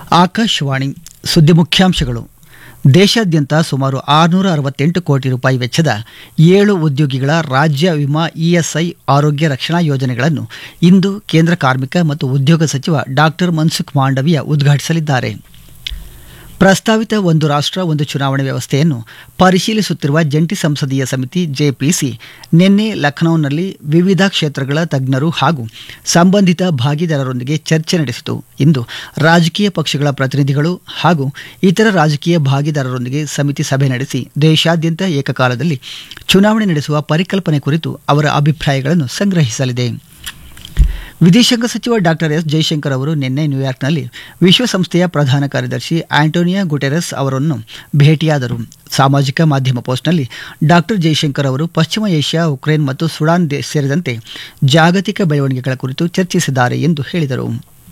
ಆಕಾಶವಾಣಿ ಸುದ್ದಿ ಮುಖ್ಯಾಂಶಗಳು ದೇಶಾದ್ಯಂತ ಸುಮಾರು ಆರುನೂರ ಅರವತ್ತೆಂಟು ಕೋಟಿ ರೂಪಾಯಿ ವೆಚ್ಚದ ಏಳು ಉದ್ಯೋಗಿಗಳ ರಾಜ್ಯ ವಿಮಾ ಇಎಸ್ಐ ಆರೋಗ್ಯ ರಕ್ಷಣಾ ಯೋಜನೆಗಳನ್ನು ಇಂದು ಕೇಂದ್ರ ಕಾರ್ಮಿಕ ಮತ್ತು ಉದ್ಯೋಗ ಸಚಿವ ಡಾಕ್ಟರ್ ಮನ್ಸುಖ್ ಮಾಂಡವಿಯ ಉದ್ಘಾಟಿಸಲಿದ್ದಾರೆ ಪ್ರಸ್ತಾವಿತ ಒಂದು ರಾಷ್ಟ್ರ ಒಂದು ಚುನಾವಣೆ ವ್ಯವಸ್ಥೆಯನ್ನು ಪರಿಶೀಲಿಸುತ್ತಿರುವ ಜಂಟಿ ಸಂಸದೀಯ ಸಮಿತಿ ಜೆಪಿಸಿ ನಿನ್ನೆ ಲಖನೌನಲ್ಲಿ ವಿವಿಧ ಕ್ಷೇತ್ರಗಳ ತಜ್ಞರು ಹಾಗೂ ಸಂಬಂಧಿತ ಭಾಗಿದಾರರೊಂದಿಗೆ ಚರ್ಚೆ ನಡೆಸಿತು ಇಂದು ರಾಜಕೀಯ ಪಕ್ಷಗಳ ಪ್ರತಿನಿಧಿಗಳು ಹಾಗೂ ಇತರ ರಾಜಕೀಯ ಭಾಗಿದಾರರೊಂದಿಗೆ ಸಮಿತಿ ಸಭೆ ನಡೆಸಿ ದೇಶಾದ್ಯಂತ ಏಕಕಾಲದಲ್ಲಿ ಚುನಾವಣೆ ನಡೆಸುವ ಪರಿಕಲ್ಪನೆ ಕುರಿತು ಅವರ ಅಭಿಪ್ರಾಯಗಳನ್ನು ಸಂಗ್ರಹಿಸಲಿದೆ ವಿದೇಶಾಂಗ ಸಚಿವ ಡಾಕ್ಟರ್ ಎಸ್ ಜೈಶಂಕರ್ ಅವರು ನಿನ್ನೆ ನ್ಯೂಯಾರ್ಕ್ನಲ್ಲಿ ವಿಶ್ವಸಂಸ್ಥೆಯ ಪ್ರಧಾನ ಕಾರ್ಯದರ್ಶಿ ಆಂಟೋನಿಯಾ ಗುಟೆರಸ್ ಅವರನ್ನು ಭೇಟಿಯಾದರು ಸಾಮಾಜಿಕ ಮಾಧ್ಯಮ ಪೋಸ್ಟ್ನಲ್ಲಿ ಡಾಕ್ಟರ್ ಜೈಶಂಕರ್ ಅವರು ಪಶ್ಚಿಮ ಏಷ್ಯಾ ಉಕ್ರೇನ್ ಮತ್ತು ಸುಡಾನ್ ದೇ- ಸೇರಿದಂತೆ ಜಾಗತಿಕ ಬೆಳವಣಿಗೆಗಳ ಕುರಿತು ಚರ್ಚಿಸಿದ್ದಾರೆ ಎಂದು ಹೇಳಿದರು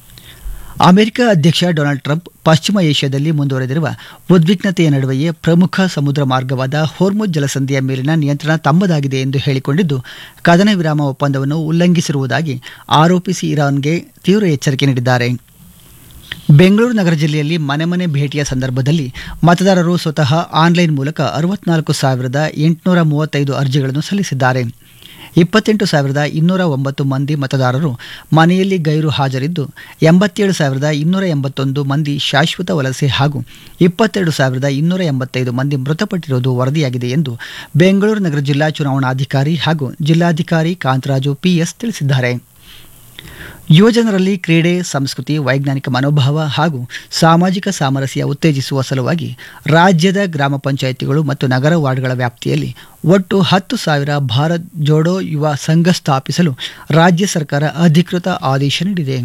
ಅಮೆರಿಕ ಅಧ್ಯಕ್ಷ ಡೊನಾಲ್ಡ್ ಟ್ರಂಪ್ ಪಶ್ಚಿಮ ಏಷ್ಯಾದಲ್ಲಿ ಮುಂದುವರೆದಿರುವ ಉದ್ವಿಗ್ನತೆಯ ನಡುವೆಯೇ ಪ್ರಮುಖ ಸಮುದ್ರ ಮಾರ್ಗವಾದ ಹೋರ್ಮುಜ್ ಜಲಸಂಧಿಯ ಮೇಲಿನ ನಿಯಂತ್ರಣ ತಮ್ಮದಾಗಿದೆ ಎಂದು ಹೇಳಿಕೊಂಡಿದ್ದು ಕದನ ವಿರಾಮ ಒಪ್ಪಂದವನ್ನು ಉಲ್ಲಂಘಿಸಿರುವುದಾಗಿ ಆರೋಪಿಸಿ ಇರಾನ್ಗೆ ತೀವ್ರ ಎಚ್ಚರಿಕೆ ನೀಡಿದ್ದಾರೆ ಬೆಂಗಳೂರು ನಗರ ಜಿಲ್ಲೆಯಲ್ಲಿ ಮನೆ ಮನೆ ಭೇಟಿಯ ಸಂದರ್ಭದಲ್ಲಿ ಮತದಾರರು ಸ್ವತಃ ಆನ್ಲೈನ್ ಮೂಲಕ ಅರವತ್ನಾಲ್ಕು ಸಾವಿರದ ಎಂಟುನೂರ ಮೂವತ್ತೈದು ಅರ್ಜಿಗಳನ್ನು ಸಲ್ಲಿಸಿದ್ದಾರೆ ಇಪ್ಪತ್ತೆಂಟು ಸಾವಿರದ ಇನ್ನೂರ ಒಂಬತ್ತು ಮಂದಿ ಮತದಾರರು ಮನೆಯಲ್ಲಿ ಗೈರು ಹಾಜರಿದ್ದು ಎಂಬತ್ತೇಳು ಸಾವಿರದ ಇನ್ನೂರ ಎಂಬತ್ತೊಂದು ಮಂದಿ ಶಾಶ್ವತ ವಲಸೆ ಹಾಗೂ ಇಪ್ಪತ್ತೆರಡು ಸಾವಿರದ ಇನ್ನೂರ ಎಂಬತ್ತೈದು ಮಂದಿ ಮೃತಪಟ್ಟಿರುವುದು ವರದಿಯಾಗಿದೆ ಎಂದು ಬೆಂಗಳೂರು ನಗರ ಜಿಲ್ಲಾ ಚುನಾವಣಾಧಿಕಾರಿ ಹಾಗೂ ಜಿಲ್ಲಾಧಿಕಾರಿ ಕಾಂತರಾಜು ಪಿಎಸ್ ತಿಳಿಸಿದ್ದಾರೆ ಯುವಜನರಲ್ಲಿ ಕ್ರೀಡೆ ಸಂಸ್ಕೃತಿ ವೈಜ್ಞಾನಿಕ ಮನೋಭಾವ ಹಾಗೂ ಸಾಮಾಜಿಕ ಸಾಮರಸ್ಯ ಉತ್ತೇಜಿಸುವ ಸಲುವಾಗಿ ರಾಜ್ಯದ ಗ್ರಾಮ ಪಂಚಾಯಿತಿಗಳು ಮತ್ತು ನಗರ ವಾರ್ಡ್ಗಳ ವ್ಯಾಪ್ತಿಯಲ್ಲಿ ಒಟ್ಟು ಹತ್ತು ಸಾವಿರ ಭಾರತ್ ಜೋಡೋ ಯುವ ಸಂಘ ಸ್ಥಾಪಿಸಲು ರಾಜ್ಯ ಸರ್ಕಾರ ಅಧಿಕೃತ ಆದೇಶ ನೀಡಿದೆ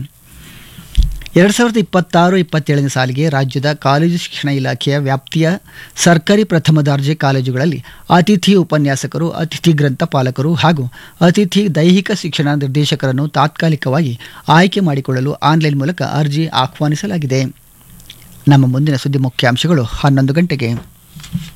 ಎರಡು ಸಾವಿರದ ಇಪ್ಪತ್ತಾರು ಇಪ್ಪತ್ತೇಳನೇ ಸಾಲಿಗೆ ರಾಜ್ಯದ ಕಾಲೇಜು ಶಿಕ್ಷಣ ಇಲಾಖೆಯ ವ್ಯಾಪ್ತಿಯ ಸರ್ಕಾರಿ ಪ್ರಥಮ ದರ್ಜೆ ಕಾಲೇಜುಗಳಲ್ಲಿ ಅತಿಥಿ ಉಪನ್ಯಾಸಕರು ಅತಿಥಿ ಗ್ರಂಥಪಾಲಕರು ಹಾಗೂ ಅತಿಥಿ ದೈಹಿಕ ಶಿಕ್ಷಣ ನಿರ್ದೇಶಕರನ್ನು ತಾತ್ಕಾಲಿಕವಾಗಿ ಆಯ್ಕೆ ಮಾಡಿಕೊಳ್ಳಲು ಆನ್ಲೈನ್ ಮೂಲಕ ಅರ್ಜಿ ಆಹ್ವಾನಿಸಲಾಗಿದೆ ನಮ್ಮ ಮುಂದಿನ ಸುದ್ದಿ ಮುಖ್ಯಾಂಶಗಳು ಹನ್ನೊಂದು ಗಂಟೆಗೆ